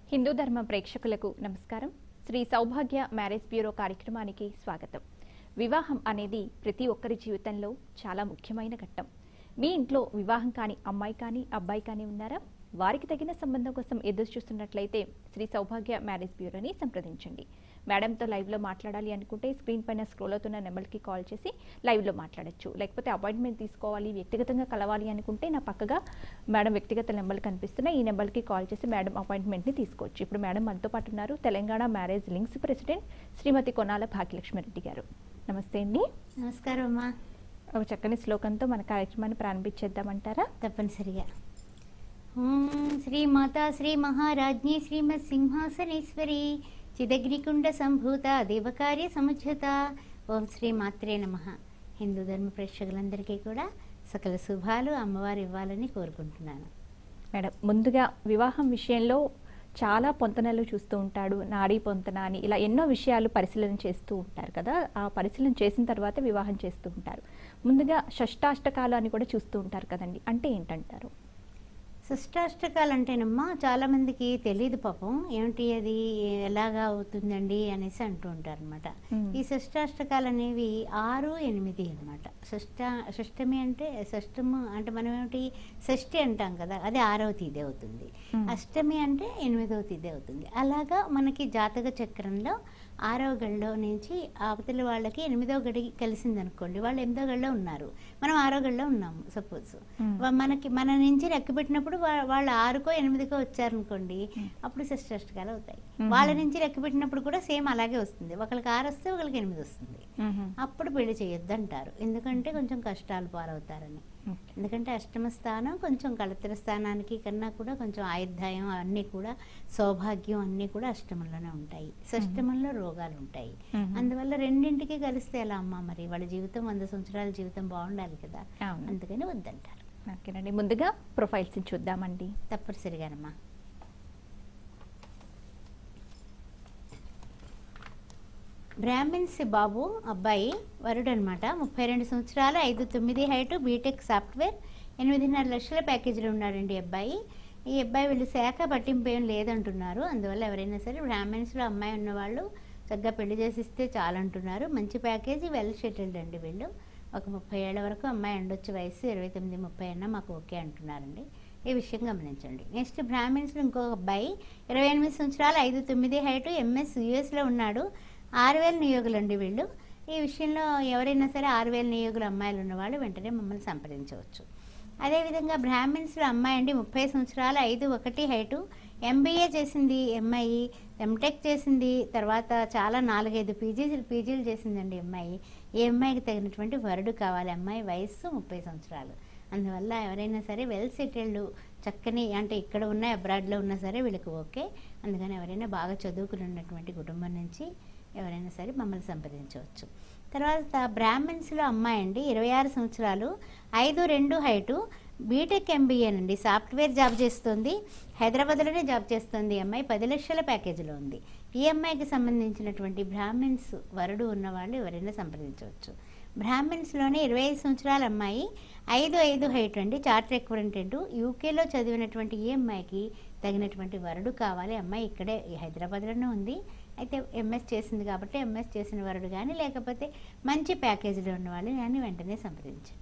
హిందూ ధర్మ ప్రేక్షకులకు నమస్కారం శ్రీ సౌభాగ్య మ్యారేజ్ బ్యూరో కార్యక్రమానికి స్వాగతం వివాహం అనేది ప్రతి ఒక్కరి జీవితంలో చాలా ముఖ్యమైన ఘట్టం మీ ఇంట్లో వివాహం కాని అమ్మాయి కానీ అబ్బాయి కానీ ఉన్నారా వారికి తగిన సంబంధం కోసం ఎదురు చూస్తున్నట్లయితే శ్రీ సౌభాగ్య మ్యారేజ్ బ్యూరోని సంప్రదించండి మేడంతో లైవ్లో మాట్లాడాలి అనుకుంటే స్క్రీన్ పైన స్క్రోల్ అవుతున్న నెంబర్కి కాల్ చేసి లైవ్లో మాట్లాడొచ్చు లేకపోతే అపాయింట్మెంట్ తీసుకోవాలి వ్యక్తిగతంగా కలవాలి అనుకుంటే నా పక్కగా మేడం వ్యక్తిగత నెంబర్లు కనిపిస్తున్నాయి ఈ నెంబర్కి కాల్ చేసి మేడం అపాయింట్మెంట్ని తీసుకోవచ్చు ఇప్పుడు మేడం మనతో పాటు ఉన్నారు Telangana marriage links president Srimati Konala Bhagyalakshmi Reddy గారు నమస్తే అండి నమస్కారం అమ్మా ఒక చక్కని శ్లోకంతో మన కార్యక్రమాన్ని ప్రారంభించేద్దామంటారా తప్పనిసరిగా ఓం శ్రీ మాతా శ్రీ మహారాజ్ఞి శ్రీమత్ సింహాసనేశ్వరి చిదగ్నికుండ సంభూత దేవకార్య సముజ్జత ఓం శ్రీ మాత్రే నమ హిందూ ధర్మ ప్రేక్షకులందరికీ కూడా సకల శుభాలు అమ్మవారు ఇవ్వాలని కోరుకుంటున్నాను మేడం ముందుగా వివాహం విషయంలో చాలా పొంతనలు చూస్తూ ఉంటాడు నాడీ పొంతన అని ఇలా ఎన్నో విషయాలు పరిశీలన చేస్తూ ఉంటారు కదా ఆ పరిశీలన చేసిన తర్వాత వివాహం చేస్తూ ఉంటారు ముందుగా షష్టాష్టకాలు అని కూడా చూస్తూ ఉంటారు కదండి అంటే ఏంటంటారు షష్టాష్టకాలు అంటేనమ్మా చాలా మందికి తెలియదు పాపం ఏమిటి అది ఎలాగా అవుతుందండి అనేసి అంటూ ఉంటారు అనమాట మ్మ్. ఈ షష్టాష్టకాలు అనేవి ఆరు ఎనిమిది అనమాట షష్ట షష్టమి అంటే షష్టము అంటే మనం ఏమిటి షష్ఠి అంటాం కదా అది ఆరవ తేదీ అవుతుంది మ్మ్. అష్టమి అంటే ఎనిమిదవ తేదీ అవుతుంది అలాగా మనకి జాతక చక్రంలో ఆరవ గడిలో నుంచి అవతలి వాళ్ళకి ఎనిమిదవ గడి కలిసింది అనుకోండి వాళ్ళు ఎనిమిదవ గడిలో ఉన్నారు మనం ఆరో గడిలో ఉన్నాము సపోజ్ మ్మ్. మనకి మన నుంచి లెక్క పెట్టినప్పుడు వా- వాళ్ళు ఆరుకో ఎనిమిదికో వచ్చారనుకోండి మ్మ్. అప్పుడు షష్టాష్టకాలు అవుతాయి మ్మ్. వాళ్ళ నుంచి లెక్క పెట్టినప్పుడు కూడా సేమ్ అలాగే వస్తుంది ఒకరికి ఆరు వస్తే ఒకరికి ఎనిమిది వస్తుంది మ్మ్. అప్పుడు పెళ్లి చేయొద్దు అంటారు ఎందుకంటే కొంచెం కష్టాలు పాలవుతారని ఎందుకంటే అష్టమ స్థానం కొంచెం కళతర స్థానానికి కన్నా కూడా కొంచెం ఆయుర్దాయం అన్నీ కూడా సౌభాగ్యం అన్నీ కూడా అష్టమంలోనే ఉంటాయి షష్టమంలో రోగాలు ఉంటాయి మ్మ్. అందువల్ల రెండింటికి కలిస్తే ఎలా అమ్మా మరి వాళ్ళ జీవితం వంద సంవత్సరాల జీవితం బాగుండాలి కదా అవును. అందుకని వద్దంటారు ఓకేనండి ముందుగా ప్రొఫైల్స్ చూద్దామండి తప్పనిసరిగానమ్మా బ్రాహ్మిన్స్ బాబు అబ్బాయి వరుడు అనమాట ముప్పై రెండు సంవత్సరాలు ఐదు తొమ్మిది హైట్ బీటెక్ సాఫ్ట్వేర్ ఎనిమిదిన్నర లక్షల ప్యాకేజీలో ఉన్నాడండి ఈ అబ్బాయి ఈ అబ్బాయి వీళ్ళు శాఖ పట్టింపు ఏం లేదంటున్నారు అందువల్ల ఎవరైనా సరే బ్రాహ్మిన్స్లో అమ్మాయి ఉన్నవాళ్ళు చక్కగా పెళ్లి చేసిస్తే చాలంటున్నారు మంచి ప్యాకేజీ వెల్ సెటిల్డ్ అండి వీళ్ళు ఒక ముప్పై ఏళ్ళ వరకు అమ్మాయి ఉండొచ్చు వయసు ఇరవై తొమ్మిది ముప్పై అన్న మాకు ఓకే అంటున్నారండి ఈ విషయం గమనించండి నెక్స్ట్ బ్రాహ్మిన్స్లో ఇంకొక అబ్బాయి ఇరవై ఎనిమిది సంవత్సరాలు ఐదు తొమ్మిది హైట్ ఎంఎస్ యుఎస్లో ఉన్నాడు ఆరు వేల నియోగులు అండి వీళ్ళు ఈ విషయంలో ఎవరైనా సరే ఆరు వేల నియోగులు అమ్మాయిలు ఉన్నవాళ్ళు వెంటనే మమ్మల్ని సంప్రదించవచ్చు అదేవిధంగా బ్రాహ్మిన్స్లో అమ్మాయి అండి ముప్పై సంవత్సరాలు ఐదు ఒకటి హైటు ఎంబీఏ చేసింది ఎంఐఈ ఎంటెక్ చేసింది తర్వాత చాలా నాలుగైదు పీజీలు పీజీలు చేసిందండి అమ్మాయి ఈ అమ్మాయికి తగినటువంటి వరుడు కావాలి అమ్మాయి వయస్సు ముప్పై సంవత్సరాలు అందువల్ల ఎవరైనా సరే వెల్ సెటిల్డ్ చక్కని అంటే ఇక్కడ ఉన్న అబ్రాడ్లో ఉన్నా సరే వీళ్ళకి ఓకే అందుకని ఎవరైనా బాగా చదువుకుని ఉన్నటువంటి కుటుంబం నుంచి ఎవరైనా సరే మమ్మల్ని సంప్రదించవచ్చు తర్వాత బ్రాహ్మిన్స్లో అమ్మాయి అండి ఇరవై ఆరు సంవత్సరాలు ఐదు రెండు హైటు బీటెక్ ఎంబీఏ అండి సాఫ్ట్వేర్ జాబ్ చేస్తుంది హైదరాబాద్లోనే జాబ్ చేస్తుంది ఈ అమ్మాయి పది లక్షల ప్యాకేజీలో ఉంది ఈ అమ్మాయికి సంబంధించినటువంటి బ్రాహ్మిన్స్ వరుడు ఉన్నవాళ్ళు ఎవరైనా సంప్రదించవచ్చు బ్రాహ్మిన్స్లోనే ఇరవై ఐదు సంవత్సరాల అమ్మాయి ఐదు ఐదు హైట్ అండి చార్టర్ అకౌంటెంట్ యూకేలో చదివినటువంటి ఈ అమ్మాయికి తగినటువంటి వరుడు కావాలి అమ్మాయి ఇక్కడే ఈ హైదరాబాద్లోనే ఉంది అయితే ఎంఎస్ చేసింది కాబట్టి ఎంఎస్ చేసిన వరుడు కానీ లేకపోతే మంచి ప్యాకేజీలో ఉన్న వాళ్ళు కానీ వెంటనే సంప్రదించండి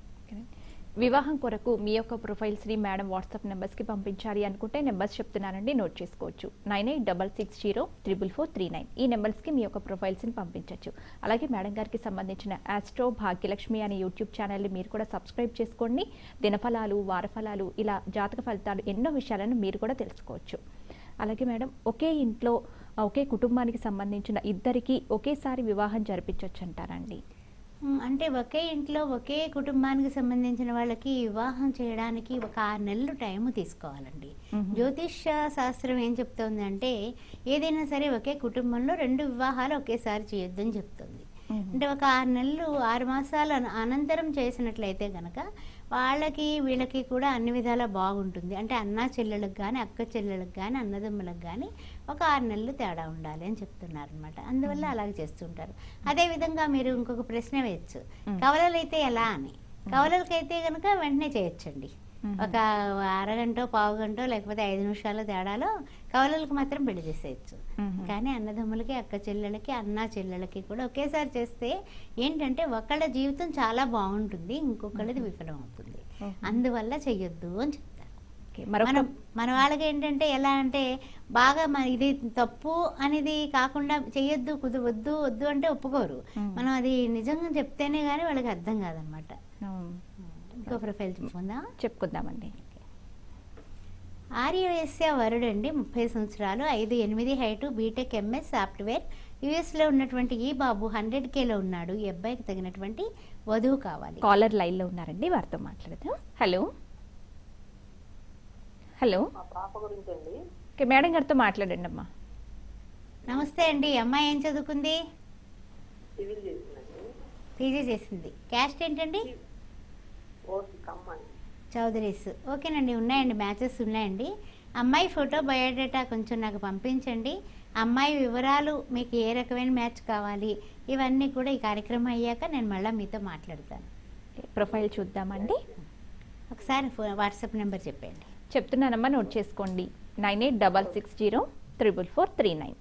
వివాహం కొరకు మీ యొక్క ప్రొఫైల్స్ ని మేడం వాట్సాప్ నెంబర్స్ కి పంపించాలి అనుకుంటే నెంబర్స్ చెప్తున్నానండి నోట్ చేసుకోవచ్చు nine eight double six zero triple four three nine ఈ నెంబర్స్ కి మీ యొక్క ప్రొఫైల్స్ ని పంపించవచ్చు అలాగే మేడం గారికి సంబంధించిన ఆస్ట్రో భాగ్యలక్ష్మి అనే యూట్యూబ్ ఛానల్ని మీరు కూడా సబ్స్క్రైబ్ చేసుకోండి దినఫలాలు వారఫలాలు ఇలా జాతక ఫలితాలు ఎన్నో విషయాలను మీరు కూడా తెలుసుకోవచ్చు అలాగే మేడం ఒకే ఇంట్లో ఒకే కుటుంబానికి సంబంధించిన ఇద్దరికి ఒకేసారి వివాహం జరిపించవచ్చు అంటారండి ఉమ్, అంటే ఒకే ఇంట్లో ఒకే కుటుంబానికి సంబంధించిన వాళ్ళకి వివాహం చేయడానికి ఒక ఆరు నెలలు టైం తీసుకోవాలండి మ్మ్. జ్యోతిష్య శాస్త్రం ఏం చెప్తోంది అంటే ఏదైనా సరే ఒకే కుటుంబంలో రెండు వివాహాలు ఒకేసారి చేయొద్దని చెప్తుంది మ్మ్. అంటే ఒక ఆరు నెలలు ఆరు మాసాల అన- అనంతరం చేసినట్లయితే కనుక వాళ్ళకి వీళ్ళకి కూడా అన్ని విధాలా బాగుంటుంది అంటే అన్నా చెల్లెలకు కానీ అక్క చెల్లెలకు కానీ అన్నదమ్ములకు కానీ ఒక ఆరు నెలలు తేడా ఉండాలి అని చెప్తున్నారు అనమాట అందువల్ల అలాగే చేస్తుంటారు అదేవిధంగా మీరు ఇంకొక ప్రశ్న వేయచ్చు మ్మ్. కవలలైతే ఎలా అని కవలలకైతే కనుక వెంటనే చేయొచ్చండి మ్మ్. ఒక అరగంట పావు గంట లేకపోతే ఐదు నిమిషాల తేడాలో కవలలకు మాత్రం పెళ్లి చేసేయచ్చు మ్మ్. కానీ అన్నదమ్ములకి అక్క చెల్లెలకి అన్న చెల్లెలకి కూడా ఒకేసారి చేస్తే ఏంటంటే ఒకళ్ళ జీవితం చాలా బాగుంటుంది ఇంకొకళ్ళది విఫలం అవుతుంది మ్మ్. అందువల్ల చెయ్యొద్దు అని చెప్తారు ఓకే, మరొక మనం మన వాళ్ళకి ఏంటంటే ఎలా అంటే బాగా మన ఇది తప్పు అనేది కాకుండా చెయ్యొద్దు కుదు వద్దు వద్దు అంటే ఒప్పుకోరు మ్మ్. మనం అది నిజంగా చెప్తేనే కానీ వాళ్ళకి అర్థం కాదనమాట ఉమ్, ఇంకో ప్రొఫైల్ చెప్పుకుందాం చెప్పుకుందామండి ఆర్యవేశ్య వరుడు అండి ముప్పై సంవత్సరాలు ఐదు ఎనిమిది హైటు బీటెక్ ఎంఎస్ సాఫ్ట్వేర్ యుఎస్లో ఉన్నటువంటి ఈ బాబు హండ్రెడ్ కేలో ఉన్నాడు ఈ అబ్బాయికి తగినటువంటి వధువు కావాలి కాలర్ లైన్ లో ఉన్నారండి వారితో మాట్లాడదాం హలో హలో మా పాప గురించి అండి ఓకే మేడం గారితో మాట్లాడండి అమ్మా నమస్తే అండి అమ్మాయి ఏం చదువుకుంది సివిల్ చేసిందండి పీజీ చేసింది క్యాస్ట్ ఏంటండి ఓసి కమ్మండి చౌదరీస్ ఓకేనండి ఉన్నాయండి మ్యాచెస్ ఉన్నాయండి అమ్మాయి ఫోటో బయోడేటా కొంచెం నాకు పంపించండి అమ్మాయి వివరాలు మీకు ఏ రకమైన మ్యాచ్ కావాలి ఇవన్నీ కూడా ఈ కార్యక్రమం అయ్యాక నేను మళ్ళీ మీతో మాట్లాడతాను ఓకే, ప్రొఫైల్ చూద్దామండి ఒకసారి ఫో- వాట్సాప్ నెంబర్ చెప్పండి చెప్తున్నానమ్మా నోట్ చేసుకోండి nine eight double six zero triple four three nine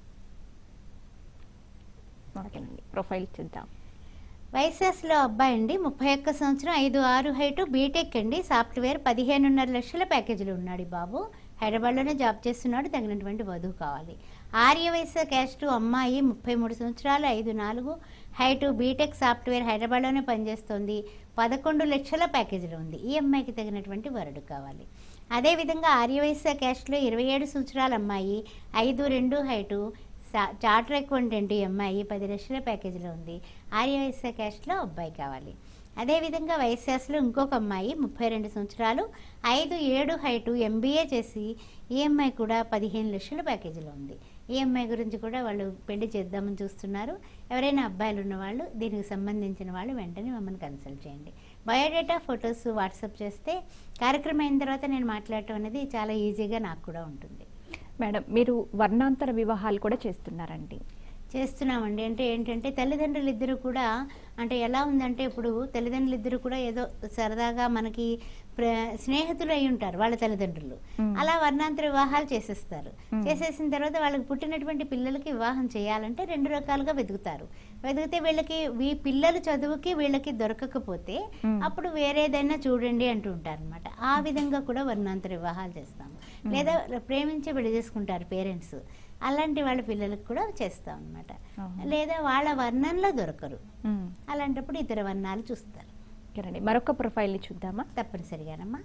ఓకేనండి ప్రొఫైల్ చూద్దాం వైసెస్లో అబ్బాయి అండి ముప్పై ఒక్క సంవత్సరం ఐదు ఆరు హైటు బీటెక్ అండి సాఫ్ట్వేర్ పదిహేనున్నర లక్షల ప్యాకేజీలో ఉన్నాడు ఈ బాబు హైదరాబాద్లోనే జాబ్ చేస్తున్నాడు తగినటువంటి వధువు కావాలి ఆర్య వయసు క్యాస్ట్ అమ్మాయి ముప్పై మూడు సంవత్సరాలు ఐదు నాలుగు హైటు బీటెక్ సాఫ్ట్వేర్ హైదరాబాద్లోనే పనిచేస్తోంది పదకొండు లక్షల ప్యాకేజీలో ఉంది ఈ అమ్మాయికి తగినటువంటి వరుడు కావాలి అదేవిధంగా ఆర్యవైశ్య క్యాస్ట్లో ఇరవై ఏడు సంవత్సరాల అమ్మాయి ఐదు రెండు హైటు సా- చార్టర్ అకౌంట్ ఏంటి ఈ అమ్మాయి పది లక్షల ప్యాకేజీలో ఉంది ఆర్యవైశ్య క్యాస్ట్లో అబ్బాయి కావాలి అదేవిధంగా వైశ్యాస్లో ఇంకొక అమ్మాయి ముప్పై రెండు సంవత్సరాలు ఐదు ఏడు హైటు ఎంబీఏ చేసి ఈఎంఐ కూడా పదిహేను లక్షల ప్యాకేజీలో ఉంది ఈఎంఐ గురించి కూడా వాళ్ళు పెళ్లి చేద్దామని చూస్తున్నారు ఎవరైనా అబ్బాయిలు ఉన్నవాళ్ళు దీనికి సంబంధించిన వాళ్ళు వెంటనే మమ్మల్ని కన్సల్ట్ చేయండి బయోడేటా ఫొటోస్ వాట్సాప్ చేస్తే కార్యక్రమం అయిన తర్వాత నేను మాట్లాడటం అనేది చాలా ఈజీగా నాకు కూడా ఉంటుంది మేడం మీరు వర్ణాంతర వివాహాలు కూడా చేస్తున్నారండి చేస్తున్నామండి అంటే ఏంటంటే తల్లిదండ్రులు ఇద్దరు కూడా అంటే ఎలా ఉందంటే ఇప్పుడు తల్లిదండ్రులు ఇద్దరు కూడా ఏదో సరదాగా మనకి ప్ర స్నేహితులు అయి ఉంటారు వాళ్ళ తల్లిదండ్రులు మ్మ్. అలా వర్ణాంతర వివాహాలు చేసేస్తారు మ్మ్. చేసేసిన తర్వాత వాళ్ళకి పుట్టినటువంటి పిల్లలకి వివాహం చేయాలంటే రెండు రకాలుగా వెతుకుతారు వెతికితే వీళ్ళకి ఈ పిల్లలు చదువుకి వీళ్ళకి దొరకకపోతే మ్మ్. అప్పుడు వేరేదైనా చూడండి అంటూ ఉంటారు అనమాట ఆ విధంగా కూడా వర్ణాంతర వివాహాలు చేస్తాము లేదా ప్రేమించి పెళ్లి చేసుకుంటారు పేరెంట్స్ అలాంటి వాళ్ళ పిల్లలకు కూడా చేస్తాం అనమాట అవును. లేదా వాళ్ళ వర్ణంలో దొరకరు ఉమ్, అలాంటప్పుడు ఇతర వర్ణాలు చూస్తారు ఓకేనండి మరొక ప్రొఫైల్ చూద్దామా తప్పనిసరిగానమ్మా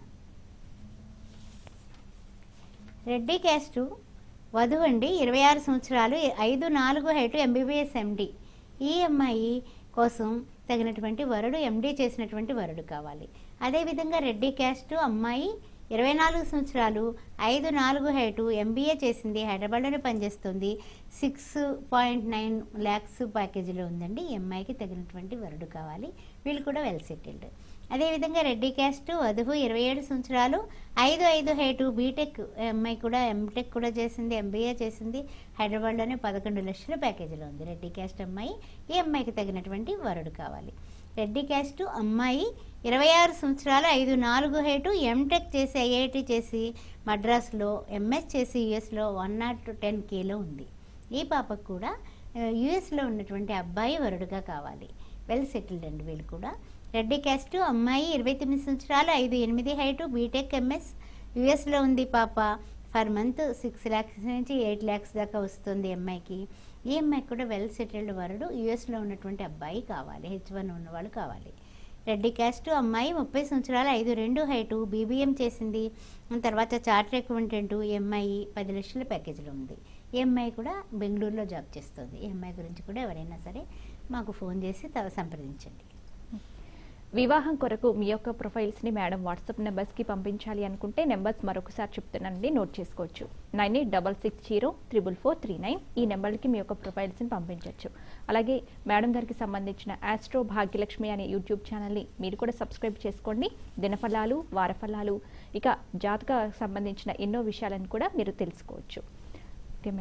రెడ్డి క్యాస్టు వధువు అండి ఇరవై ఆరు సంవత్సరాలు ఐదు నాలుగు హైటు ఎంబీబీఎస్ ఎండి ఈ అమ్మాయి కోసం తగినటువంటి వరుడు ఎండి చేసినటువంటి వరుడు కావాలి అదేవిధంగా రెడ్డి క్యాస్టు అమ్మాయి ఇరవై నాలుగు సంవత్సరాలు ఐదు నాలుగు హైటు ఎంబీఏ చేసింది హైదరాబాద్లోనే పనిచేస్తుంది సిక్స్ పాయింట్ నైన్ ల్యాక్స్ ప్యాకేజీలో ఉందండి ఈ అమ్మాయికి తగినటువంటి వరుడు కావాలి వీళ్ళు కూడా వెల్ సెటిల్డ్ అదేవిధంగా రెడ్డి క్యాస్ట్ వధువు ఇరవై ఏడు సంవత్సరాలు ఐదు ఐదు హైటు బీటెక్ అమ్మాయి కూడా ఎంటెక్ కూడా చేసింది ఎంబీఏ చేసింది హైదరాబాద్లోనే పదకొండు లక్షల ప్యాకేజీలో ఉంది రెడ్డి క్యాస్ట్ అమ్మాయి ఈ అమ్మాయికి తగినటువంటి వరుడు కావాలి రెడ్డి క్యాస్ట్ అమ్మాయి ఇరవై ఆరు సంవత్సరాలు ఐదు నాలుగు హైటు ఎంటెక్ చేసి ఐఐటి చేసి మద్రాసులో ఎంఎస్ చేసి యుఎస్లో వన్ నాట్ టెన్ కేలో ఉంది ఈ పాపకు కూడా యుఎస్లో ఉన్నటువంటి అబ్బాయి వరుడుగా కావాలి వెల్ సెటిల్డ్ అండి వీళ్ళు కూడా రెడ్డి క్యాస్ట్ అమ్మాయి ఇరవై తొమ్మిది సంవత్సరాలు ఐదు ఎనిమిది హైటు బీటెక్ ఎంఎస్ యుఎస్లో ఉంది పాప ఫర్ మంత్ సిక్స్ ల్యాక్స్ నుంచి ఎయిట్ ల్యాక్స్ దాకా వస్తుంది అమ్మాయికి ఈ అమ్మాయికి కూడా వెల్ సెటిల్డ్ వరుడు యుఎస్లో ఉన్నటువంటి అబ్బాయి కావాలి హెచ్ వన్ ఉన్నవాళ్ళు కావాలి రెడ్డి క్యాస్ట్ అమ్మాయి ముప్పై సంవత్సరాలు ఐదు రెండు హైటు బీబీఎం చేసింది తర్వాత చార్టర్ అకౌంటెంట్ ఈ అమ్మాయి పది లక్షల ప్యాకేజీలో ఉంది ఈ అమ్మాయి కూడా బెంగళూరులో జాబ్ చేస్తుంది ఈ అమ్మాయి గురించి కూడా ఎవరైనా సరే మాకు ఫోన్ చేసి త- సంప్రదించండి వివాహం కొరకు మీ యొక్క ప్రొఫైల్స్ ని మేడం వాట్సాప్ నెంబర్స్ కి పంపించాలి అనుకుంటే నెంబర్స్ మరొకసారి చెప్తున్నానండి నోట్ చేసుకోవచ్చు nine eight double six zero triple four three nine ఈ నెంబర్కి మీ యొక్క ప్రొఫైల్స్ ని పంపించవచ్చు అలాగే మేడం గారికి సంబంధించిన ఆస్ట్రో భాగ్యలక్ష్మి అనే యూట్యూబ్ ఛానల్ని మీరు కూడా సబ్స్క్రైబ్ చేసుకోండి దినఫలాలు వారఫలాలు ఇక జాతక సంబంధించిన ఎన్నో విషయాలను కూడా మీరు తెలుసుకోవచ్చు ఓకే మేడం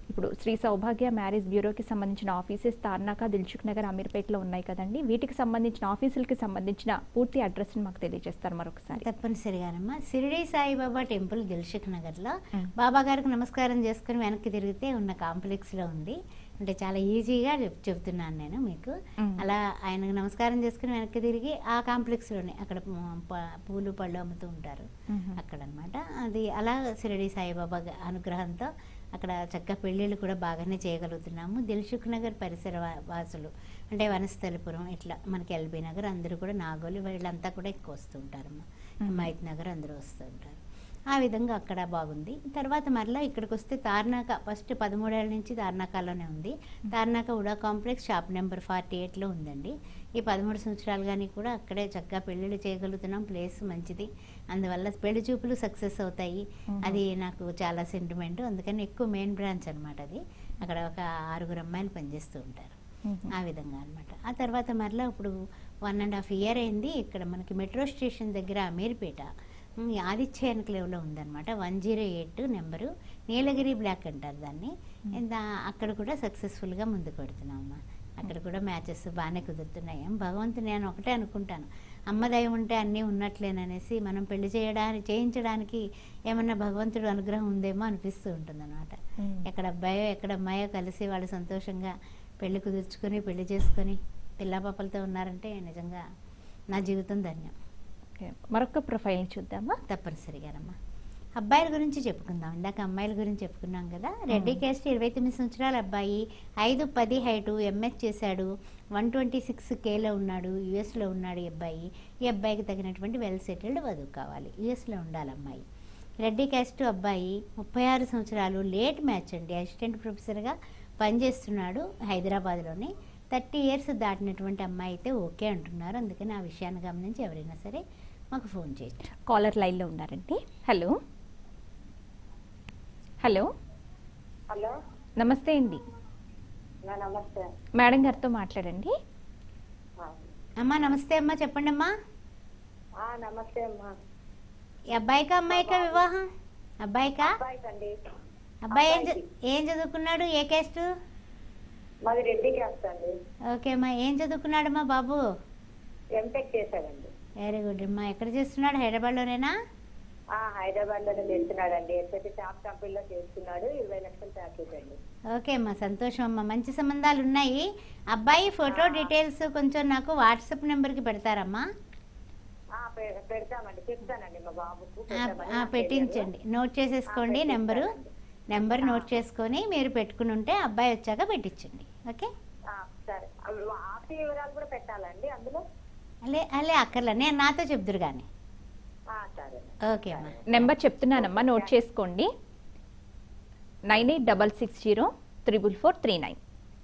ఇప్పుడు శ్రీ సౌభాగ్య మ్యారేజ్ బ్యూరోకి సంబంధించిన ఆఫీసెస్ తార్నాక దిల్చుక్ నగర్ అమీర్పేటలో ఉన్నాయి కదండి వీటికి సంబంధించిన ఆఫీసులకి సంబంధించిన పూర్తి అడ్రస్ని మాకు తెలియజేస్తారు మరొకసారి తప్పనిసరిగానమ్మా షిరిడి సాయిబాబా టెంపుల్ దిల్షుక్ నగర్లో మ్. బాబా గారికి నమస్కారం చేసుకుని వెనక్కి తిరిగితే ఉన్న కాంప్లెక్స్లో ఉంది అంటే చాలా ఈజీగా చెప్ చెప్తున్నాను నేను మీకు మ్. అలా ఆయనకు నమస్కారం చేసుకుని వెనక్కి తిరిగి ఆ కాంప్లెక్స్లోనే అక్కడ పు- ప- పూలు పళ్ళు అమ్ముతూ ఉంటారు మ్మ్. అక్కడ అనమాట అది అలా షిరిడి సాయిబాబా గ- అనుగ్రహంతో అక్కడ చక్కగా పెళ్ళిళ్ళు కూడా బాగానే చేయగలుగుతున్నాము దిల్సుఖ్ నగర్ పరిసర వా- వాసులు అంటే వనస్థలిపురం ఇట్లా మనకి ఎల్బీ నగర్ అందరూ కూడా నాగోలు వీళ్ళంతా కూడా ఎక్కువ వస్తూ ఉంటారమ్మా మ్మ్. హిమాయత్ నగర్ అందరూ వస్తూ ఉంటారు ఆ విధంగా అక్కడ బాగుంది తర్వాత మరలా ఇక్కడికి వస్తే తార్నాక ఫస్ట్ పదమూడేళ్ళ నుంచి తార్నాకాలోనే ఉంది Tarnaka HUDA complex shop number forty ఎయిట్లో ఉందండి ఈ పదమూడు సంవత్సరాలు కానీ కూడా అక్కడే చక్కగా పెళ్ళిళ్ళు చేయగలుగుతున్నాం ప్లేస్ మంచిది అందువల్ల పెళ్లి చూపులు సక్సెస్ అవుతాయి మ్మ్. అది నాకు చాలా సెంటిమెంట్ అందుకని ఎక్కువ మెయిన్ బ్రాంచ్ అనమాట అది అక్కడ ఒక ఆరుగురు అమ్మాయిలు పనిచేస్తూ ఉంటారు మ్మ్. ఆ విధంగా అనమాట ఆ తర్వాత మరలా ఇప్పుడు వన్ అండ్ హాఫ్ ఇయర్ అయింది ఇక్కడ మనకి మెట్రో స్టేషన్ దగ్గర అమీర్పేట ఉమ్, ఆదిత్య ఎన్క్లేవ్లో ఉందన్నమాట one zero eight number Nilagiri block అంటారు దాన్ని దా అక్కడ కూడా సక్సెస్ఫుల్గా ముందుకు పెడుతున్నామమ్మా అక్కడ కూడా మ్యాచెస్ బాగానే కుదురుతున్నాయి ఏం భగవంతుని నేను ఒకటే అనుకుంటాను అమ్మ దయ ఉంటే అన్నీ ఉన్నట్లేననేసి మనం పెళ్లి చేయడానికి చేయించడానికి ఏమన్నా భగవంతుడు అనుగ్రహం ఉందేమో అనిపిస్తూ ఉంటుందన్నమాట మ్మ్. ఎక్కడ అబ్బాయో ఎక్కడ అమ్మాయో కలిసి వాళ్ళు సంతోషంగా పెళ్లి కుదుర్చుకొని పెళ్లి చేసుకొని పిల్లాపాపలతో ఉన్నారంటే నిజంగా నా జీవితం ధన్యం ఓకే. మరొక ప్రొఫైల్ చూద్దామా తప్పనిసరిగానమ్మా అబ్బాయిల గురించి చెప్పుకుందాం ఇందాక అమ్మాయిల గురించి చెప్పుకున్నాం కదా రెడ్డి కేస్ట్ ఇరవై తొమ్మిది సంవత్సరాల అబ్బాయి ఐదు పది హైటు ఎంఎస్ చేశాడు వన్ ట్వంటీ సిక్స్ కేలో ఉన్నాడు యుఎస్లో ఉన్నాడు ఈ అబ్బాయి ఈ అబ్బాయికి తగినటువంటి వెల్ సెటిల్డ్ వధువు కావాలి యుఎస్లో ఉండాలి అమ్మాయి రెడ్డి క్యాస్ట్ అబ్బాయి ముప్పై ఆరు సంవత్సరాలు లేట్ మ్యాచ్ అండి అసిస్టెంట్ ప్రొఫెసర్గా పనిచేస్తున్నాడు హైదరాబాద్లోని థర్టీ ఇయర్స్ దాటినటువంటి అమ్మాయి అయితే ఓకే అంటున్నారు అందుకని ఆ విషయాన్ని గమనించి ఎవరైనా సరే మాకు ఫోన్ చేయొచ్చు కాలర్ లైన్లో ఉన్నారండి హలో హలో హలో నమస్తే అండి నా నమస్తే మేడం గారితో మాట్లాడండి ఆ. అమ్మా నమస్తే అమ్మా చెప్పండి అమ్మా ఆ, నమస్తే అమ్మా ఈ అబ్బాయికా అమ్మాయికా వివాహం అబ్బాయికా అబ్బాయికి అండి అబ్బాయి ఏం చ- ఏం చదువుకున్నాడు ఏ క్యాస్ట్ మాది రెడ్డి క్యాస్ట్ అండి ఓకే అమ్మా ఏం చదువుకున్నాడు మా బాబు ఎంటెక్ చేశాడండి వెరీ గుడ్ అమ్మా ఎక్కడ చేస్తున్నాడు హైదరాబాద్లోనేనా ఆ హైదరాబాద్ లోనే చేస్తున్నాడండి ఎస్ఐటి టాప్ కంపెనీలో చేస్తున్నాడు ఇరవై లక్షల ప్యాకేజ్ అండి ఓకే అమ్మా సంతోషం అమ్మా మంచి సంబంధాలు ఉన్నాయి అబ్బాయి ఫోటో డీటెయిల్స్ కొంచెం నాకు వాట్సాప్ నెంబర్కి పెడతారమ్మా ఆ, పె- పెడతామండి చెప్తానండి మా బాబుకు ఆ, పెట్టమని ఆ, నాకు పెట్టించండి నోట్ చేసేసుకోండి ఆ, నెంబరు పెట్టిస్తానండి. నెంబర్ నోట్ చేసుకొని మీరు పెట్టుకుని ఉంటే అబ్బాయి వచ్చాక పెట్టించండి ఓకే ఆ, సరే అవి ఆస్తి వివరాలు కూడా పెట్టాలండి అందులో అలే అలే అక్కర్లే నేను నాతో చెప్దురు కానీ ఆ, సరే ఓకే అమ్మా నెంబర్ చెప్తున్నానమ్మా నోట్ చేసుకోండి nine eight double six zero triple four three nine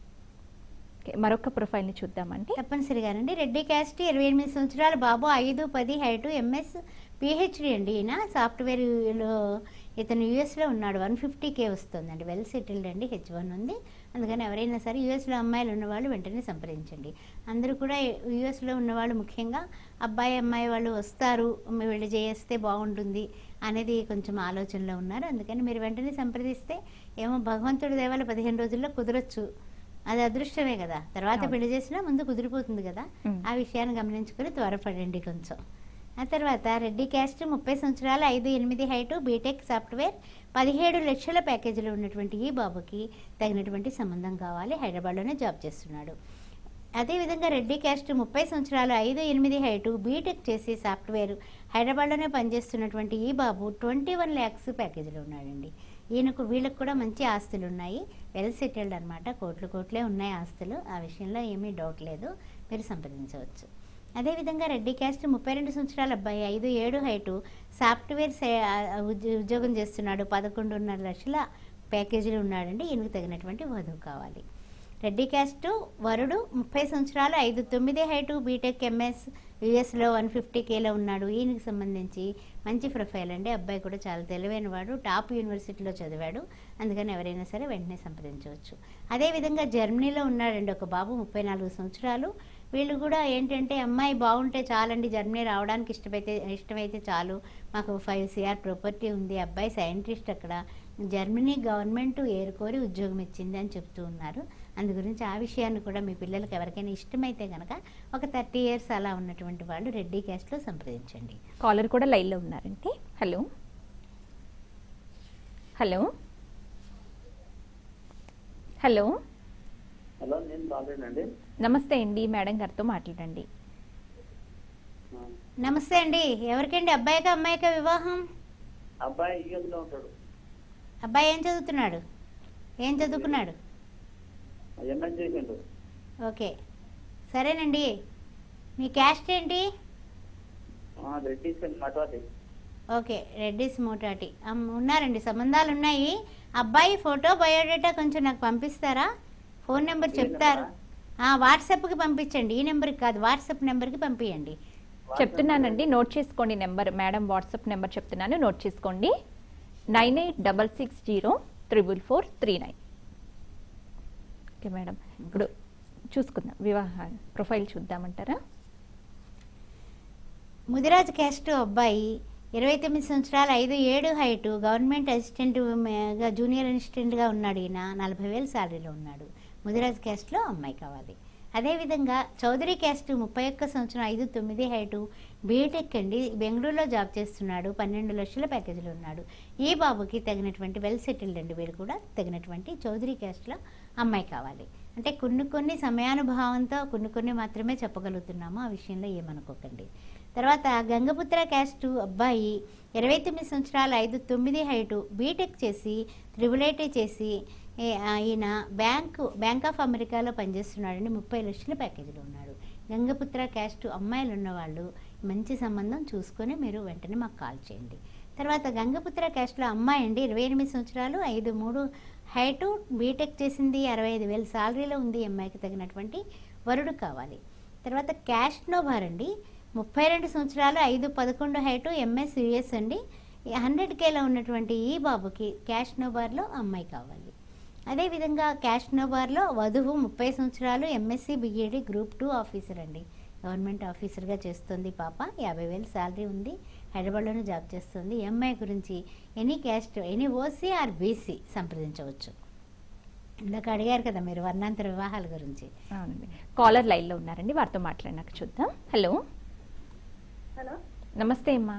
okay మరొక ప్రొఫైల్ని చూద్దామండి తప్పనిసరిగానండి రెడ్డి క్యాస్ట్ ఇరవై ఎనిమిది సంవత్సరాలు బాబు ఐదు పది హైటు ఎంఎస్ పిహెచ్డి అండి ఈయన సాఫ్ట్వేర్లో ఇతను యూఎస్లో ఉన్నాడు వన్ ఫిఫ్టీ కే వస్తుందండి వెల్ సెటిల్డ్ అండి హెచ్ వన్ ఉంది అందుకని ఎవరైనా సరే యూఎస్లో అమ్మాయిలు ఉన్నవాళ్ళు వెంటనే సంప్రదించండి అందరూ కూడా యూఎస్లో ఉన్నవాళ్ళు ముఖ్యంగా అబ్బాయి అమ్మాయి వాళ్ళు వస్తారు వీళ్ళు చేస్తే బాగుంటుంది అనేది కొంచెం ఆలోచనలో ఉన్నారు అందుకని మీరు వెంటనే సంప్రదిస్తే ఏమో భగవంతుడి దేవాల పదిహేను రోజుల్లో కుదరొచ్చు అది అదృష్టమే కదా తర్వాత అవును. పెళ్లి చేసినా ముందు కుదిరిపోతుంది కదా మ్. ఆ విషయాన్ని గమనించుకొని త్వరపడండి కొంచెం ఆ తర్వాత రెడ్డి క్యాస్ట్ ముప్పై సంవత్సరాలు ఐదు ఎనిమిది హైటు బీటెక్ సాఫ్ట్వేర్ పదిహేడు లక్షల ప్యాకేజీలో ఉన్నటువంటి ఈ బాబుకి తగినటువంటి సంబంధం కావాలి హైదరాబాద్లోనే జాబ్ చేస్తున్నాడు అదేవిధంగా రెడ్డి క్యాస్ట్ ముప్పై సంవత్సరాలు ఐదు ఎనిమిది హైటు బీటెక్ చేసి సాఫ్ట్వేర్ హైదరాబాద్లోనే పనిచేస్తున్నటువంటి ఈ బాబు ట్వంటీ వన్ ల్యాక్స్ ప్యాకేజీలో ఉన్నాడండి ఈయనకు వీళ్ళకు కూడా మంచి ఆస్తులు ఉన్నాయి వెల్ సెటిల్డ్ అనమాట కోట్లు కోట్లే ఉన్నాయి ఆస్తులు ఆ విషయంలో ఏమీ డౌట్ లేదు మీరు సంప్రదించవచ్చు అదేవిధంగా రెడ్డి క్యాస్ట్ ముప్పై రెండు సంవత్సరాల అబ్బాయి ఐదు ఏడు హైటు సాఫ్ట్వేర్ సే- ఆ, ఉద్య- ఉద్యోగం చేస్తున్నాడు పదకొండున్నర లక్షల ప్యాకేజీలు ఉన్నాడండి ఈయనకు తగినటువంటి వధువు కావాలి రెడ్డి క్యాస్ట్ వరుడు ముప్పై సంవత్సరాలు ఐదు తొమ్మిది హైటు బీటెక్ ఎంఎస్ యుఎస్లో వన్ ఫిఫ్టీ కేలో ఉన్నాడు ఈయనకి సంబంధించి మంచి ప్రొఫైల్ అండి అబ్బాయి కూడా చాలా తెలివైన వాడు టాప్ యూనివర్సిటీలో చదివాడు అందుకని ఎవరైనా సరే వెంటనే సంప్రదించవచ్చు అదేవిధంగా జర్మనీలో ఉన్నాడండి ఒక బాబు ముప్పై నాలుగు సంవత్సరాలు వీళ్ళు కూడా ఏంటంటే అమ్మాయి బాగుంటే చాలండి జర్మనీ రావడానికి ఇష్టమైతే ఇష్టమైతే చాలు మాకు ఫైవ్ సిఆర్ ప్రాపర్టీ ఉంది అబ్బాయి సైంటిస్ట్ అక్కడ జర్మనీ గవర్నమెంట్ ఏరుకోరి ఉద్యోగం ఇచ్చింది అని చెప్తూ ఉన్నారు అందు గురించి ఆ విషయాన్ని కూడా మీ పిల్లలకి ఎవరికైనా ఇష్టమైతే కనుక ఒక థర్టీ ఇయర్స్ అలా ఉన్నటువంటి వాళ్ళు రెడ్డి క్యాస్ట్లో సంప్రదించండి కాలర్ కూడా లైన్లో ఉన్నారండి హలో హలో హలో హలో నేను బాలేనండి నమస్తే అండి మేడం గారితో మాట్లాడండి నమస్తే అండి ఎవరికండి అబ్బాయికా అమ్మాయికా వివాహం అబ్బాయి యూఎస్లో ఉంటాడు అబ్బాయి ఏం చదువుతున్నాడు ఏం చదువుకున్నాడు ఎంఎస్ చేసిండు ఓకే సరేనండి మీ క్యాస్ట్ ఏంటి రెడ్డి మటవాటి ఓకే రెడ్డిస్ మోటాటి అమ్, ఉన్నారండి సంబంధాలు ఉన్నాయి అబ్బాయి ఫోటో బయోడేటా కొంచెం నాకు పంపిస్తారా ఫోన్ నెంబర్ ఏ చెప్తారు నెంబరా? ఆ, వాట్సాప్కి పంపించండి ఈ నెంబర్కి కాదు వాట్సాప్ నెంబర్కి పంపించండి చెప్తున్నానండి నోట్ చేసుకోండి నెంబర్ మేడం వాట్సాప్ నెంబర్ చెప్తున్నాను నోట్ చేసుకోండి nine eight double six zero triple four three nine okay madam ఇప్పుడు చూసుకుందాం వివాహ ప్రొఫైల్ చూద్దామంటారా ముదిరాజ్ క్యాస్ట్ అబ్బాయి ఇరవై తొమ్మిది సంవత్సరాలు ఐదు ఏడు హైటు గవర్నమెంట్ అసిస్టెంట్ గా జూనియర్ అసిస్టెంట్గా ఉన్నాడు ఈయన నలభై వేలు శాలరీలో ఉన్నాడు ముదిరాజ్ క్యాస్ట్లో అమ్మాయి కావాలి అదేవిధంగా చౌదరి క్యాస్ట్ ముప్పై ఒక్క సంవత్సరం ఐదు తొమ్మిది హైటు బీటెక్ అండి బెంగళూరులో జాబ్ చేస్తున్నాడు పన్నెండు లక్షల ప్యాకేజీలో ఉన్నాడు ఈ బాబుకి తగినటువంటి వెల్ సెటిల్డ్ అండి వీరు కూడా తగినటువంటి చౌదరి క్యాస్ట్లో అమ్మాయి కావాలి అంటే కొన్ని కొన్ని సమయానుభావంతో కొన్ని కొన్ని మాత్రమే చెప్పగలుగుతున్నాము ఆ విషయంలో ఏమనుకోకండి తర్వాత గంగపుత్ర క్యాస్ట్ అబ్బాయి ఇరవై తొమ్మిది సంవత్సరాలు ఐదు తొమ్మిది హైటు బీటెక్ చేసి త్రిబుల్ ఐటీ చేసి ఏ- ఆయన బ్యాంకు బ్యాంక్ ఆఫ్ అమెరికాలో పనిచేస్తున్నాడండి ముప్పై లక్షల ప్యాకేజీలో ఉన్నాడు గంగపుత్ర క్యాస్ట్ అమ్మాయిలు ఉన్నవాళ్ళు మంచి సంబంధం చూసుకొని మీరు వెంటనే మాకు కాల్ చేయండి తర్వాత గంగపుత్ర క్యాస్ట్లో అమ్మాయి అండి ఇరవై ఎనిమిది సంవత్సరాలు ఐదు మూడు హైటు బీటెక్ చేసింది అరవై ఐదు వేల శాలరీలో ఉంది ఈ అమ్మాయికి తగినటువంటి వరుడు కావాలి తర్వాత క్యాష్ నోబార్ అండి ముప్పై రెండు సంవత్సరాలు ఐదు పదకొండు హైటు ఎంఎస్ యుఎస్ అండి హండ్రెడ్ కేలో ఉన్నటువంటి ఈ బాబుకి క్యాష్ నోబార్లో అమ్మాయి కావాలి అదేవిధంగా క్యాష్ నోబార్లో వధువు ముప్పై సంవత్సరాలు MSc BEd group two officer అండి గవర్నమెంట్ ఆఫీసర్గా చేస్తుంది పాప యాభై వేలు శాలరీ ఉంది హైదరాబాద్లోనే జాబ్ చేస్తుంది ఈ అమ్మాయి గురించి any caste any OC or BC సంప్రదించవచ్చు ఇందాక అడిగారు కదా మీరు వర్ణాంతర వివాహాల గురించి అవునండి కాలర్ లైన్లో ఉన్నారండి వారితో మాట్లాడినాక చూద్దాం హలో హలో నమస్తే అమ్మా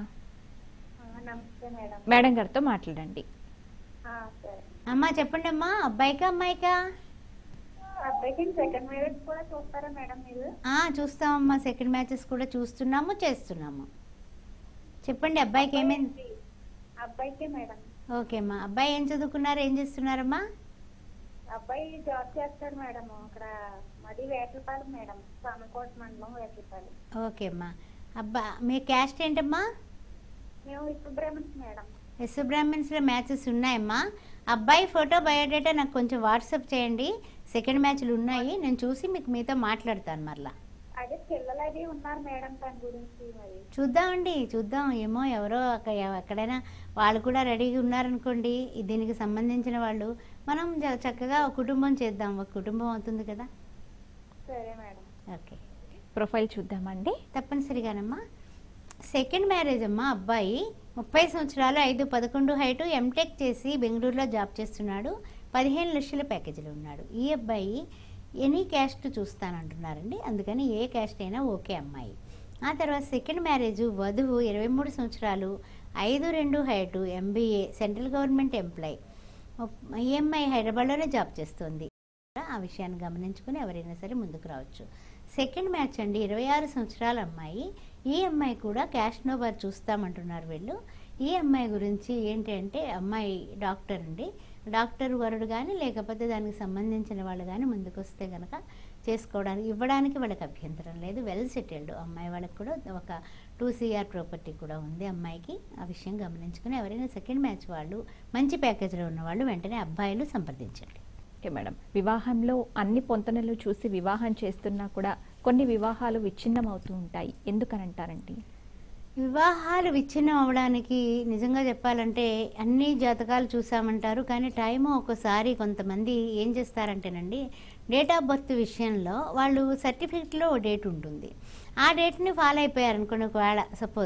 నమస్తే మేడం మేడం గారితో మాట్లాడండి సరే అమ్మా చెప్పండి అమ్మా అబ్బాయికా అమ్మాయికా అబ్బాయికి సెకండ్ మ్యారేజ్ కూడా చూస్తారా మేడం మీరు ఆ, చూస్తామమ్మా సెకండ్ మ్యాచెస్ కూడా చూస్తున్నాము చేస్తున్నాము చెప్పండి అబ్బాయికి ఏమైంది అబ్బాయికే మేడం ఓకే అమ్మా అబ్బాయి ఏం చదువుకున్నారు ఏం చేస్తున్నారమ్మా అబ్బాయి జాబ్ చేస్తాడు మేడం అక్కడ మది వేటలపాలెం మేడం సామకోట మండలం వేటలపాలెం ఓకే అమ్మా అబ్బా మీ క్యాస్ట్ ఏంటమ్మా మేము ఇప్పుడు బ్రాహ్మణ్స్ మేడం ఎస్ బ్రాహ్మిన్స్లో మ్యాచెస్ ఉన్నాయమ్మా అబ్బాయి ఫోటో బయోడేటా నాకు కొంచెం వాట్సాప్ చేయండి సెకండ్ మ్యాచ్లు ఉన్నాయి నేను చూసి మీకు మీతో మాట్లాడతాను మరలా అదే పిల్లలు అది ఉన్నారు మేడం దాని గురించి మరి చూద్దామండి చూద్దాం ఏమో ఎవరో అక్క- ఎక్కడైనా వాళ్ళు కూడా రెడీగా ఉన్నారనుకోండి ఈ దీనికి సంబంధించిన వాళ్ళు మనం చ- చక్కగా ఒక కుటుంబం చేద్దాం ఒక కుటుంబం అవుతుంది కదా సరే మేడం ఓకే ప్రొఫైల్ చూద్దామండి తప్పనిసరిగానమ్మా సెకండ్ మ్యారేజ్ అమ్మా అబ్బాయి ముప్పై సంవత్సరాలు ఐదు పదకొండు హైటు ఎంటెక్ చేసి బెంగళూరులో జాబ్ చేస్తున్నాడు పదిహేను లక్షల ప్యాకేజీలో ఉన్నాడు ఈ అబ్బాయి ఎనీ క్యాస్ట్ చూస్తానంటున్నారండి అందుకని ఏ క్యాస్ట్ అయినా ఓకే అమ్మాయి ఆ తర్వాత సెకండ్ మ్యారేజ్ వధువు ఇరవై మూడు సంవత్సరాలు ఐదు రెండు height MBA central government employee EMI హైదరాబాద్లోనే జాబ్ చేస్తుంది ఆ విషయాన్ని గమనించుకుని ఎవరైనా సరే ముందుకు రావచ్చు సెకండ్ మ్యాచ్ అండి ఇరవై ఆరు సంవత్సరాల అమ్మాయి ఈ అమ్మాయి కూడా క్యాష్ నోబార్ చూస్తామంటున్నారు వీళ్ళు ఈ అమ్మాయి గురించి ఏంటి అంటే అమ్మాయి డాక్టర్ అండి డాక్టర్ వరుడు కానీ లేకపోతే దానికి సంబంధించిన వాళ్ళు కానీ ముందుకు వస్తే కనుక చేసుకోవడానికి ఇవ్వడానికి వాళ్ళకి అభ్యంతరం లేదు వెల్ సెటిల్డ్ అమ్మాయి వాళ్ళకి కూడా ఒక టూ సిఆర్ ప్రాపర్టీ కూడా ఉంది అమ్మాయికి ఆ విషయం గమనించుకుని ఎవరైనా సెకండ్ మ్యాచ్ వాళ్ళు మంచి ప్యాకేజీలో ఉన్న వాళ్ళు వెంటనే అబ్బాయిలు సంప్రదించండి ఓకే మేడం వివాహంలో అన్ని పొంతనలు చూసి వివాహం చేస్తున్నా కూడా కొన్ని వివాహాలు విచ్ఛిన్నం అవుతూ ఉంటాయి ఎందుకనంటారండి వివాహాలు విచ్ఛిన్నం అవడానికి నిజంగా చెప్పాలంటే అన్ని జాతకాలు చూసామంటారు కానీ టైము ఒకసారి కొంతమంది ఏం చేస్తారంటేనండి డేట్ ఆఫ్ బర్త్ విషయంలో వాళ్ళు సర్టిఫికెట్లో ఓ డేట్ ఉంటుంది ఆ డేట్ని ఫాలో అయిపోయారు అనుకోండి ఒకవేళ సపోజ్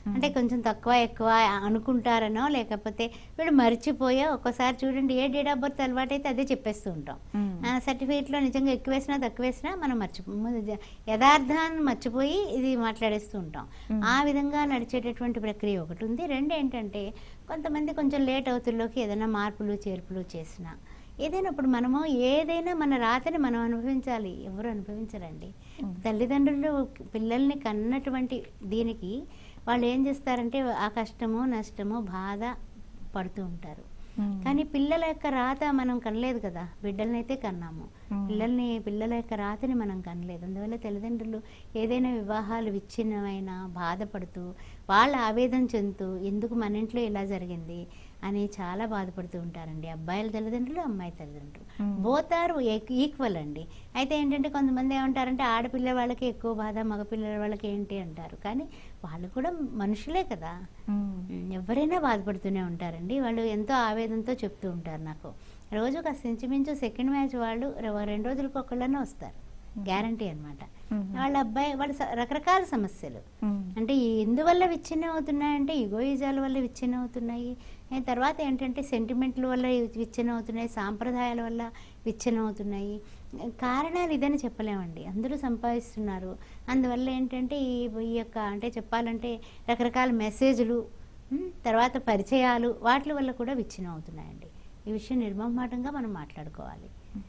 అంటే కొంచెం తక్కువ ఎక్కువ అనుకుంటారనో లేకపోతే వీడు మర్చిపోయో ఒక్కోసారి చూడండి ఏ డేట్ ఆఫ్ బర్త్ అలవాటు అయితే అదే చెప్పేస్తూ ఉంటాం మ్మ్. సర్టిఫికేట్లో నిజంగా ఎక్కువ వేసినా తక్కువ వేసినా మనం మర్చిపో ము- యథార్థాన్ని మర్చిపోయి ఇది మాట్లాడేస్తూ ఉంటాం మ్మ్. ఆ విధంగా నడిచేటటువంటి ప్రక్రియ ఒకటి ఉంది రెండు ఏంటంటే కొంతమంది కొంచెం లేట్ అవుతుల్లోకి ఏదైనా మార్పులు చేర్పులు చేసినా ఏదైనా ఇప్పుడు మనము ఏదైనా మన రాతని మనం అనుభవించాలి ఎవరు అనుభవించరండి మ్మ్. తల్లిదండ్రులు పిల్లల్ని కన్నటువంటి దీనికి వాళ్ళు ఏం చేస్తారంటే ఆ కష్టము నష్టము బాధ పడుతూ ఉంటారు మ్మ్. కానీ పిల్లల యొక్క రాత మనం కనలేదు కదా బిడ్డలనైతే కన్నాము మ్మ్. పిల్లల్ని పిల్లల యొక్క రాతని మనం కనలేదు అందువల్ల తల్లిదండ్రులు ఏదైనా వివాహాలు విచ్ఛిన్నమైన బాధపడుతూ వాళ్ళ ఆవేదన చెందుతూ ఎందుకు మన ఇంట్లో ఇలా జరిగింది అని చాలా బాధపడుతూ ఉంటారండి అబ్బాయిల తల్లిదండ్రులు అమ్మాయి తల్లిదండ్రులు మ్మ్. బోత్ ఆర్ ఈక్వల్ అండి అయితే ఏంటంటే కొంతమంది ఏమంటారంటే ఆడపిల్ల వాళ్ళకి ఎక్కువ బాధ మగపిల్లల వాళ్ళకి ఏంటి అంటారు కానీ వాళ్ళు కూడా మనుషులే కదా మ్మ్. ఉమ్, ఎవరైనా బాధపడుతూనే ఉంటారండి వాళ్ళు ఎంతో ఆవేదనతో చెప్తూ ఉంటారు నాకు రోజు కాస్త ఇంచుమించు సెకండ్ మ్యాచ్ వాళ్ళు రె- రెండు రోజులకు ఒకళ్ళనే వస్తారు గ్యారంటీ అన్నమాట మ్మ్. వాళ్ళ అబ్బాయి వాళ్ళ స- రకరకాల సమస్యలు మ్మ్. అంటే ఈ ఎందువల్ల విచ్ఛిన్నం అవుతున్నాయంటే ఈగోయిజాల వల్ల విచ్ఛిన్నం అవుతున్నాయి ఏ తర్వాత ఏంటంటే సెంటిమెంట్ల వల్ల విచ్ఛిన్నం అవుతున్నాయి సాంప్రదాయాల వల్ల విచ్ఛిన్నం అవుతున్నాయి కారణాలు ఇదని చెప్పలేమండి అందరూ సంపాదిస్తున్నారు అందువల్ల ఏంటంటే ఈ ఈ యొక్క అంటే చెప్పాలంటే రకరకాల మెసేజ్లు ఉమ్, తర్వాత పరిచయాలు వాటి వల్ల కూడా విచ్ఛిన్నం అవుతున్నాయండి ఈ విషయం నిర్మమాటంగా మనం మాట్లాడుకోవాలి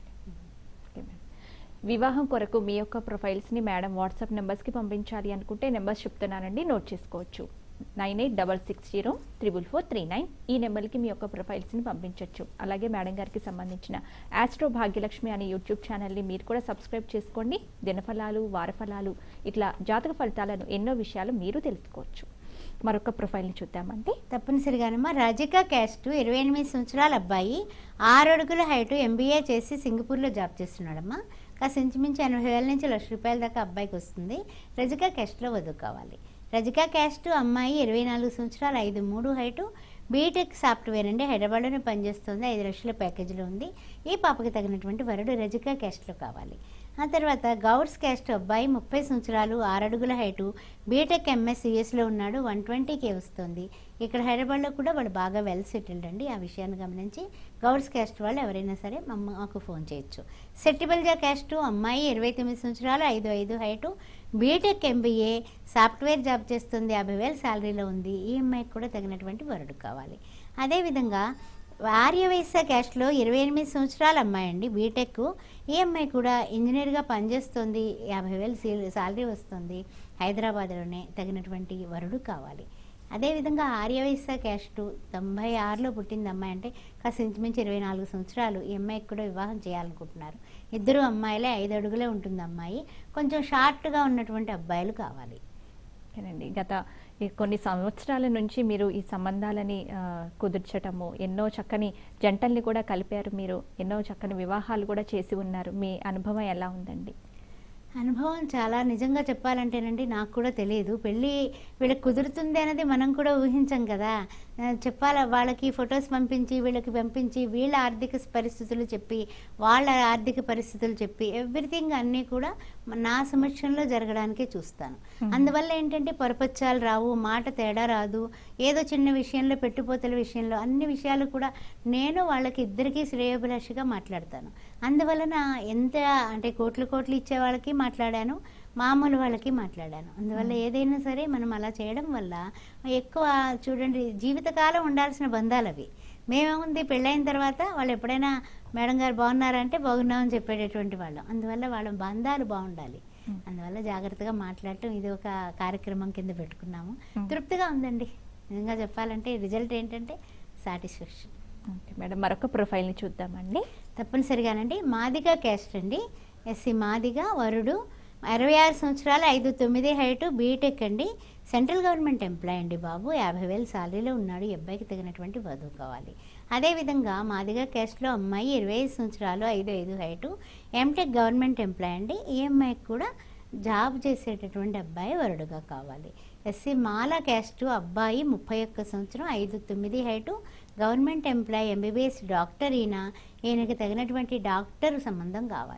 ఓకే మేడం. వివాహం కొరకు మీ యొక్క ప్రొఫైల్స్ని మేడం వాట్సాప్ నెంబర్స్కి పంపించాలి అనుకుంటే నెంబర్స్ చెప్తున్నానండి నోట్ చేసుకోవచ్చు nine eight double six zero triple four three nine ఈ నెంబర్కి మీ యొక్క ప్రొఫైల్స్ని పంపించవచ్చు అలాగే మేడం గారికి సంబంధించిన ఆస్ట్రో భాగ్యలక్ష్మి అనే యూట్యూబ్ ఛానల్ని మీరు కూడా సబ్స్క్రైబ్ చేసుకోండి దినఫలాలు వారఫలాలు ఇట్లా జాతక ఫలితాలను ఎన్నో విషయాలు మీరు తెలుసుకోవచ్చు మరొక ప్రొఫైల్ని చూద్దామండి తప్పనిసరిగానమ్మా రజిక క్యాస్ట్ ఇరవై ఎనిమిది సంవత్సరాల అబ్బాయి ఆరు అడుగుల హైట్ ఎంబీఏ చేసి సింగపూర్లో జాబ్ చేస్తున్నాడమ్మా కాస్త ఇంచుమించు ఎనభై వేల నుంచి లక్ష రూపాయల దాకా అబ్బాయికి వస్తుంది రజిక క్యాస్ట్లో వదువు కావాలి రజిక క్యాస్ట్ అమ్మాయి ఇరవై నాలుగు సంవత్సరాలు ఐదు మూడు హైటు బీటెక్ సాఫ్ట్వేర్ అండి హైదరాబాద్లోనే పనిచేస్తుంది ఐదు లక్షల ప్యాకేజీలో ఉంది ఈ పాపకి తగినటువంటి వరుడు రజిక క్యాస్ట్లో కావాలి ఆ తర్వాత గౌడ్స్ క్యాస్ట్ అబ్బాయి ముప్పై సంవత్సరాలు ఆరడుగుల హైటు బీటెక్ ఎంఎస్ సిఎస్లో ఉన్నాడు వన్ ట్వంటీకే వస్తుంది ఇక్కడ హైదరాబాద్లో కూడా వాళ్ళు బాగా వెల్ సెటిల్డ్ అండి ఆ విషయాన్ని గమనించి గౌడ్స్ క్యాస్ట్ వాళ్ళు ఎవరైనా సరే మా మాకు ఫోన్ చేయొచ్చు సెట్టిబల్జా క్యాస్ట్ అమ్మాయి ఇరవై తొమ్మిది సంవత్సరాలు ఐదు ఐదు height BTech MBA software job చేస్తుంది యాభై వేల శాలరీలో ఉంది ఈ అమ్మాయికి కూడా తగినటువంటి వరుడు కావాలి అదేవిధంగా ఆర్యవైశ్య క్యాస్ట్లో ఇరవై ఎనిమిది సంవత్సరాల అమ్మాయి అండి బీటెక్ ఈ అమ్మాయి కూడా ఇంజనీర్గా పనిచేస్తుంది యాభై వేలు శాలరీ వస్తుంది హైదరాబాద్లోనే తగినటువంటి వరుడు కావాలి అదేవిధంగా ఆర్యవైశ్య క్యాస్ట్ తొంభై ఆరులో పుట్టింది అమ్మాయి అంటే కాస్త ఇంచుమించు ఇరవై నాలుగు సంవత్సరాలు ఈ అమ్మాయికి కూడా వివాహం చేయాలనుకుంటున్నారు ఇద్దరు అమ్మాయిలే ఐదు అడుగులే ఉంటుంది అమ్మాయి కొంచెం షార్ట్గా ఉన్నటువంటి అబ్బాయిలు కావాలి ఓకేనండి గత ఈ కొన్ని సంవత్సరాల నుంచి మీరు ఈ సంబంధాలని ఆ, కుదుర్చటము ఎన్నో చక్కని జంటల్ని కూడా కలిపారు మీరు ఎన్నో చక్కని వివాహాలు కూడా చేసి ఉన్నారు మీ అనుభవం ఎలా ఉందండి అనుభవం చాలా నిజంగా చెప్పాలంటేనండి నాకు కూడా తెలియదు పెళ్ళి వీళ్ళకి కుదురుతుంది అనేది మనం కూడా ఊహించం కదా ఆ, చెప్పాల వాళ్ళకి ఫొటోస్ పంపించి వీళ్ళకి పంపించి వీళ్ళ ఆర్థిక పరిస్థితులు చెప్పి వాళ్ళ ఆర్థిక పరిస్థితులు చెప్పి ఎవ్రీథింగ్ అన్నీ కూడా నా సమక్షంలో జరగడానికే చూస్తాను అందువల్ల ఏంటంటే పొరపచ్చాలు రావు మాట తేడా రాదు ఏదో చిన్న విషయంలో పెట్టుపోతల విషయంలో అన్ని విషయాలు కూడా నేను వాళ్ళకి ఇద్దరికీ శ్రేయోభిలాషిగా మాట్లాడతాను అందువలన ఎంత అంటే కోట్లు కోట్లు ఇచ్చే వాళ్ళకి మాట్లాడాను మామూలు వాళ్ళకి మాట్లాడాను అందువల్ల ఏదైనా సరే మనం అలా చేయడం వల్ల ఎక్కువ చూడండి జీవితకాలం ఉండాల్సిన బంధాలు అవి మేమేముంది పెళ్ళైన తర్వాత వాళ్ళు ఎప్పుడైనా మేడం గారు బాగున్నారంటే బాగున్నామని చెప్పేటటువంటి వాళ్ళం అందువల్ల వాళ్ళ బంధాలు బాగుండాలి అందువల్ల జాగ్రత్తగా మాట్లాడటం ఇది ఒక కార్యక్రమం కింద పెట్టుకున్నాము Hmm. తృప్తిగా ఉందండి నిజంగా చెప్పాలంటే రిజల్ట్ ఏంటంటే సాటిస్ఫాక్షన్ ఓకే మేడం మరొక ప్రొఫైల్ని చూద్దామండి తప్పనిసరిగానండి మాదిగా క్యాస్ట్ అండి ఎస్సీ మాదిగా వరుడు అరవై ఆరు సంవత్సరాలు ఐదు తొమ్మిది హైటు బీటెక్ అండి సెంట్రల్ గవర్నమెంట్ ఎంప్లాయ్ అండి బాబు యాభై వేలు శాలరీలో ఉన్నాడు ఈ అబ్బాయికి తగినటువంటి వధువు కావాలి అదేవిధంగా మాదిగా క్యాస్ట్లో అమ్మాయి ఇరవై ఐదు సంవత్సరాలు ఐదు ఐదు హైటు ఎంటెక్ గవర్నమెంట్ ఎంప్లాయ్ అండి ఈ అమ్మాయికి కూడా జాబ్ చేసేటటువంటి అబ్బాయి వరుడుగా కావాలి ఎస్సీ మాల క్యాస్ట్ అబ్బాయి ముప్పై ఒక్క సంవత్సరం ఐదు తొమ్మిది height government employee MBBS doctor ఈయన ఈయనకి తగినటువంటి డాక్టర్ సంబంధం కావాలి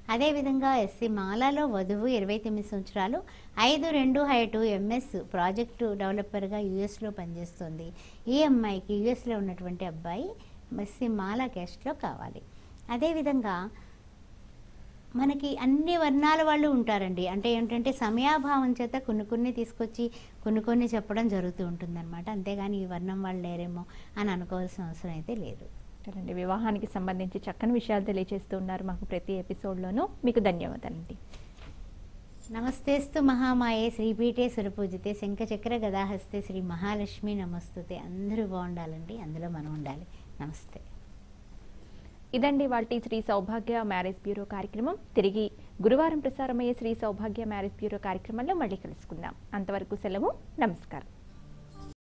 అదేవిధంగా ఎస్సీ మాలాలో వధువు ఇరవై తొమ్మిది సంవత్సరాలు ఐదు రెండు హైటు ఎంఎస్ ప్రాజెక్టు డెవలపర్గా యుఎస్లో పనిచేస్తుంది ఈ అమ్మాయికి యుఎస్లో ఉన్నటువంటి అబ్బాయి ఎస్సీ మాలా క్యాస్ట్లో కావాలి అదేవిధంగా మనకి అన్ని వర్ణాల వాళ్ళు ఉంటారండి అంటే ఏంటంటే సమయాభావం చేత కొన్ని కొన్ని తీసుకొచ్చి కొన్ని కొన్ని చెప్పడం జరుగుతూ ఉంటుందన్నమాట అంతేగాని ఈ వర్ణం వాళ్ళు లేరేమో అని అనుకోవాల్సిన అవసరం అయితే లేదు సరేండి వివాహానికి సంబంధించి చక్కని విషయాలు తెలియజేస్తూ ఉన్నారు మాకు ప్రతి ఎపిసోడ్లోనూ మీకు ధన్యవాదాలండి నమస్తేస్తు మహామాయే శ్రీపీఠే సురపూజితే శంఖచక్ర గదాహస్తే శ్రీ మహాలక్ష్మి నమస్తుతే అందరూ బాగుండాలండి అందులో మనం ఉండాలి నమస్తే ఇదండి వాటి శ్రీ సౌభాగ్య మ్యారేజ్ బ్యూరో కార్యక్రమం తిరిగి గురువారం ప్రసారమయ్యే శ్రీ సౌభాగ్య మ్యారేజ్ బ్యూరో కార్యక్రమంలో మళ్ళీ కలుసుకుందాం అంతవరకు సెలవు నమస్కారం